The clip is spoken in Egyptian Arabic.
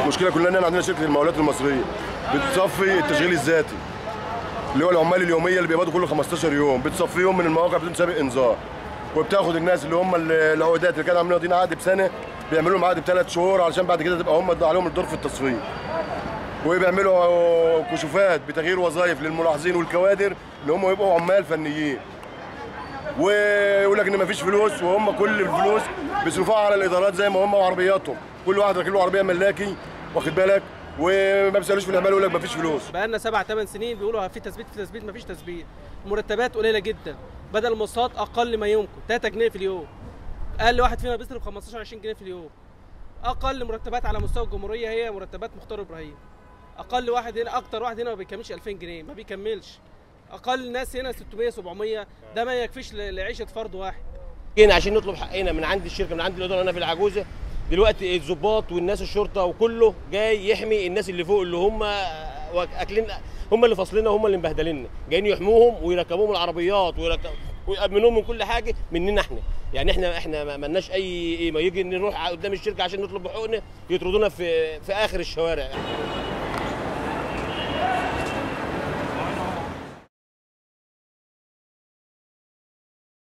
المشكله كلها ان احنا عندنا شركه المقاولات المصريه بتصفي التشغيل الذاتي اللي هو العمال اليوميه اللي بيقبضوا كل 15 يوم بتصفيهم من المواقع بدون سابق انذار وبتاخد الناس اللي هم ال- العقودات اللي كانوا عاملين واخدين عقد بسنه بيعملوا لهم عقد بثلاث شهور علشان بعد كده تبقى هم عليهم الدور في التصفيه وبيعملوا كشوفات بتغيير وظائف للملاحظين والكوادر ان هم يبقوا عمال فنيين ويقول لك ان مفيش فلوس وهم كل الفلوس بيصرفوها على الادارات زي ما هم وعربياتهم كل واحد راكب له عربيه ملاكي واخد بالك وما بيسالوش في العمال يقول لك مفيش فلوس بقالنا سبع ثمان سنين بيقولوا في تثبيت في تثبيت مفيش تثبيت مرتبات قليله جدا بدل المواصلات اقل ما يمكن 3 جنيه في اليوم اقل واحد فينا بيصرف 15 20 جنيه في اليوم اقل مرتبات على مستوى الجمهوريه هي مرتبات مختار ابراهيم اقل واحد هنا اكتر واحد هنا ما بيكملش 2000 جنيه ما بيكملش اقل ناس هنا 600 700 ده ما يكفيش ل- لعيشه فرد واحد جينا عشان نطلب حقنا من عند الشركه من عند الاداره هنا في العجوزه دلوقتي الضباط والناس الشرطه وكله جاي يحمي الناس اللي فوق اللي هم اكلين هم اللي فاصليننا هم اللي مبهدليننا جايين يحموهم ويركبوهم العربيات ويركب ويأمنوهم من كل حاجه مننا احنا يعني احنا احنا ما مالناش اي ما يجي نروح قدام الشركه عشان نطلب حقوقنا يطردونا في في اخر الشوارع